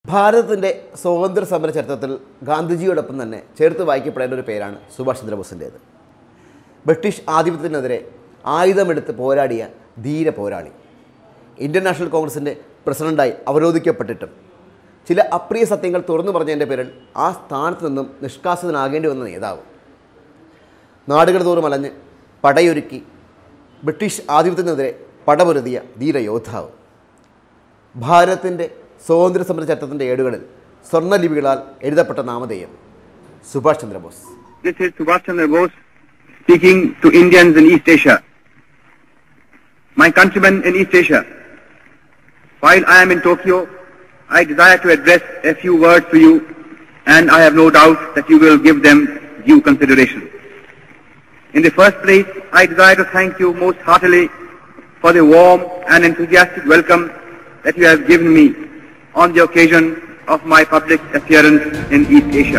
ഭാരതത്തിൻ്റെ സ്വാതന്ത്ര്യ സമര ചരിത്രത്തിൽ ഗാന്ധിജിയോടൊപ്പം തന്നെ ചേർത്ത് വായിക്കപ്പെടേണ്ട ഒരു പേരാണ് സുഭാഷ് ചന്ദ്രബോസിൻ്റേത് ബ്രിട്ടീഷ് ആധിപത്യത്തിനെതിരെ ആയുധമെടുത്ത് പോരാടിയ ധീര പോരാളി ഇന്ത്യൻ നാഷണൽ കോൺഗ്രസിൻ്റെ പ്രസിഡൻ്റായി അവരോധിക്കപ്പെട്ടിട്ടും ചില അപ്രിയ സത്യങ്ങൾ തുറന്നു പറഞ്ഞതിൻ്റെ പേരിൽ ആ സ്ഥാനത്ത് നിന്നും നിഷ്കാസിതനാകേണ്ടി വന്ന നേതാവ് നാടുകൾ തോറും അലഞ്ഞ് പടയൊരുക്കി ബ്രിട്ടീഷ് ആധിപത്യത്തിനെതിരെ പടപൊരുതിയ ധീരയോദ്ധാവ് ഭാരതത്തിൻ്റെ സ്വാതന്ത്ര്യ സമര ചരിത്രത്തിൻ്റെ ഏടുകളിൽ സ്വർണ്ണലിപികളാൽ എഴുതപ്പെട്ട നാമധേയം Subhash Chandrabose This is Subhash Chandra Bose speaking to Indians in East Asia. My countrymen in East Asia, while I am in Tokyo, I desire to address a few words to you and I have no doubt that you will give them due consideration. In the first place, I desire to thank you most heartily for the warm and enthusiastic welcome that you have given me on the occasion of my public appearance in East Asia.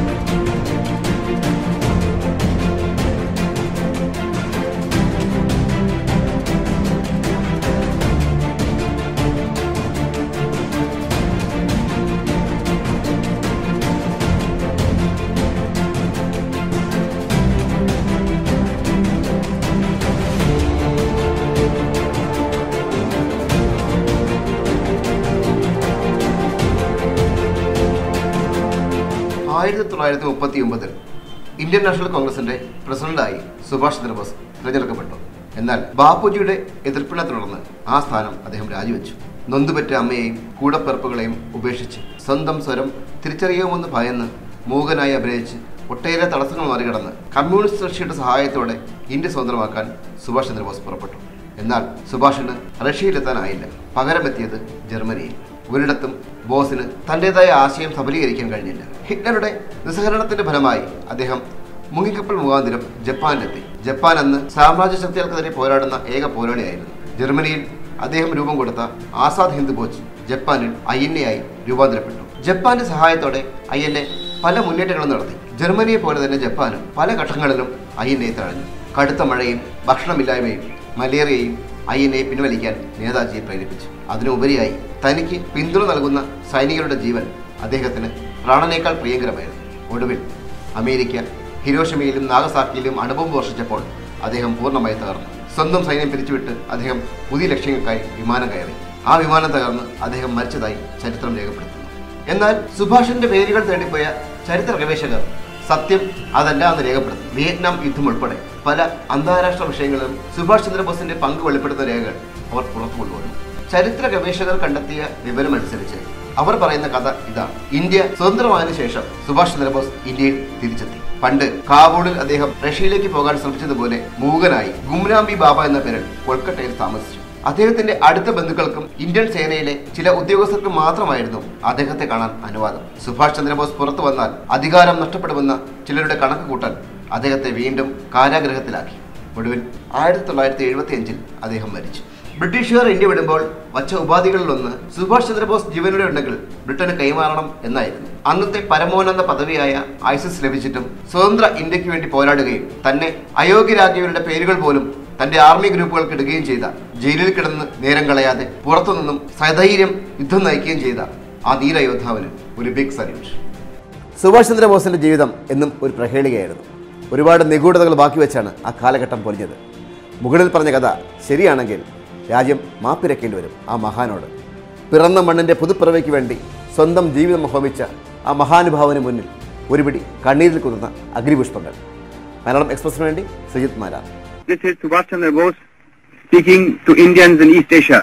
ആയിരത്തി തൊള്ളായിരത്തി മുപ്പത്തി ഒമ്പതിൽ Indian national കോൺഗ്രസിന്റെ പ്രസിഡന്റായി സുഭാഷ് ചന്ദ്രബോസ് തിരഞ്ഞെടുക്കപ്പെട്ടു എന്നാൽ ബാപ്പുജിയുടെ എതിർപ്പിനെ തുടർന്ന് ആ സ്ഥാനം അദ്ദേഹം രാജിവെച്ചു നൊന്തുപെറ്റ അമ്മയെയും കൂടപ്പിറപ്പുകളെയും ഉപേക്ഷിച്ച് സ്വന്തം സ്വരം തിരിച്ചറിയാമെന്ന് ഭയന്ന് മൂകനായി അഭിനയിച്ച് ഒട്ടേറെ തടസ്സങ്ങൾ മറികടന്ന് കമ്മ്യൂണിസ്റ്റ് റഷ്യയുടെ സഹായത്തോടെ ഇന്ത്യ സ്വതന്ത്രമാക്കാൻ സുഭാഷ് ചന്ദ്രബോസ് പുറപ്പെട്ടു എന്നാൽ സുഭാഷിന് റഷ്യയിലെത്താനായില്ല പകരമെത്തിയത് ജർമ്മനിയിൽ ഒരിടത്തും ബോസിന് തൻ്റെതായ ആശയം സബലീകരിക്കാൻ കഴിഞ്ഞില്ല ഹിറ്റ്ലറുടെ നിസ്സഹരണത്തിന്റെ ഫലമായി അദ്ദേഹം മുങ്ങിക്കപ്പൽ മുഖാന്തിരം ജപ്പാനിലെത്തി ജപ്പാൻ അന്ന് സാമ്രാജ്യ ശക്തികൾക്കെതിരെ പോരാടുന്ന ഏക പോരാളിയായിരുന്നു ജർമ്മനിയിൽ അദ്ദേഹം രൂപം കൊടുത്ത ആസാദ് ഹിന്ദ് ബോച്ച് ജപ്പാനിൽ ഐ എൻ എ ആയി രൂപാന്തരപ്പെട്ടു ജപ്പാന്റെ സഹായത്തോടെ ഐ എൻ എ പല മുന്നേറ്റങ്ങളും നടത്തി ജർമ്മനിയെ പോലെ തന്നെ ജപ്പാനും പല ഘട്ടങ്ങളിലും ഐ എൻ എ തഴഞ്ഞു കടുത്ത മഴയും ഭക്ഷണമില്ലായ്മയും മലേറിയയും ഐ എൻ എ പിൻവലിക്കാൻ നേതാജിയെ പ്രേരിപ്പിച്ചു അതിനുപരിയായി തനിക്ക് പിന്തുണ നൽകുന്ന സൈനികരുടെ ജീവൻ അദ്ദേഹത്തിന് പ്രാണനേക്കാൾ പ്രിയങ്കരമായിരുന്നു ഒടുവിൽ അമേരിക്ക ഹിരോഷിമയിലും നാഗസാക്കിയിലും അണുബോംബ് വർഷിച്ചപ്പോൾ അദ്ദേഹം പൂർണ്ണമായി തകർന്നു സ്വന്തം സൈന്യം പിരിച്ചുവിട്ട് അദ്ദേഹം പുതിയ ലക്ഷ്യങ്ങൾക്കായി വിമാനം കയറി ആ വിമാനം തകർന്ന് അദ്ദേഹം മരിച്ചതായി ചരിത്രം രേഖപ്പെടുത്തുന്നു എന്നാൽ സുഭാഷിന്റെ പേരുകൾ തേടിപ്പോയ ചരിത്ര ഗവേഷകർ സത്യം അതല്ല എന്ന് രേഖപ്പെടുത്തും വിയറ്റ്നാം യുദ്ധം ഉൾപ്പെടെ പല അന്താരാഷ്ട്ര വിഷയങ്ങളിലും സുഭാഷ് ചന്ദ്രബോസിന്റെ പങ്ക് വെളിപ്പെടുത്തുന്ന രേഖകൾ അവർ പുറത്തു കൊണ്ടുവന്നു ചരിത്ര ഗവേഷകർ കണ്ടെത്തിയ വിവരമനുസരിച്ച് അവർ പറയുന്ന കഥ ഇതാണ് ഇന്ത്യ സ്വതന്ത്രമായതിനു ശേഷം സുഭാഷ് ചന്ദ്രബോസ് ഇന്ത്യയിൽ തിരിച്ചെത്തി പണ്ട് കാബൂളിൽ അദ്ദേഹം റഷ്യയിലേക്ക് പോകാൻ ശ്രമിച്ചതുപോലെ മൂകനായി ഗുംനാംബി ബാബ എന്ന പേരിൽ കൊൽക്കത്തയിൽ താമസിച്ചു അദ്ദേഹത്തിന്റെ അടുത്ത ബന്ധുക്കൾക്കും ഇന്ത്യൻ സേനയിലെ ചില ഉദ്യോഗസ്ഥർക്കും മാത്രമായിരുന്നു അദ്ദേഹത്തെ കാണാൻ അനുവാദം സുഭാഷ് ചന്ദ്രബോസ് പുറത്തു വന്നാൽ അധികാരം നഷ്ടപ്പെടുമെന്ന ചിലരുടെ കണക്ക് കൂട്ടാൻ അദ്ദേഹത്തെ വീണ്ടും കാരാഗ്രഹത്തിലാക്കി ഒടുവിൽ ആയിരത്തി തൊള്ളായിരത്തി എഴുപത്തി അഞ്ചിൽ അദ്ദേഹം മരിച്ചു ബ്രിട്ടീഷുകാർ ഇന്ത്യ വിടുമ്പോൾ വച്ച ഉപാധികളിലൊന്ന് സുഭാഷ് ചന്ദ്രബോസ് ജീവനോടെ ഉണ്ടെങ്കിൽ ബ്രിട്ടന് കൈമാറണം എന്നായിരുന്നു അന്നത്തെ പരമോന്നത പദവിയായ ഐസിസ് ലഭിച്ചിട്ടും സ്വതന്ത്ര ഇന്ത്യക്ക് വേണ്ടി പോരാടുകയും തന്നെ അയോഗ്യരാക്കിയവരുടെ പേരുകൾ പോലും തന്റെ ആർമി ഗ്രൂപ്പുകൾക്ക് ഇടുകയും ചെയ്ത ജയിലിൽ കിടന്ന് നേരം കളയാതെ പുറത്തുനിന്നും സധൈര്യം യുദ്ധം നയിക്കുകയും ചെയ്ത ആ ധീര യോദ്ധാവിന് ഒരു ബിഗ് സല്യൂട്ട് സുഭാഷ് ചന്ദ്രബോസിന്റെ ജീവിതം എന്നും ഒരു പ്രഹേളികയായിരുന്നു ഒരുപാട് നിഗൂഢതകൾ ബാക്കി വെച്ചാണ് ആ കാലഘട്ടം പൊലിഞ്ഞത് മുകളിൽ പറഞ്ഞ കഥ ശരിയാണെങ്കിൽ രാജ്യം മാപ്പിരക്കേണ്ടി വരും ആ മഹാനോട് പിറന്ന മണ്ണിൻ്റെ പുതുപ്പിറവയ്ക്ക് വേണ്ടി സ്വന്തം ജീവിതം ഹോമിച്ച ആ മഹാനുഭാവന് മുന്നിൽ ഒരു പിടി കണ്ണീരിൽ കുതുന്ന അഗ്നിപുഷ്പങ്ങൾ മലയാളം എക്സ്പ്രസിന് വേണ്ടി Sujith Marar This is Subhash Chandra Bose speaking to Indians in East Asia.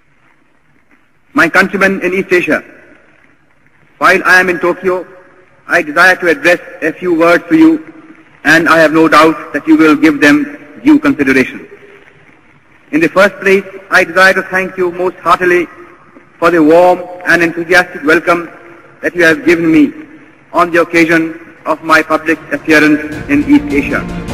My countrymen in East Asia, while I am in Tokyo, I desire to address a few words to you and I have no doubt that you will give them due consideration. In the first place, I desire to thank you most heartily for the warm and enthusiastic welcome that you have given me on the occasion of my public appearance in East Asia.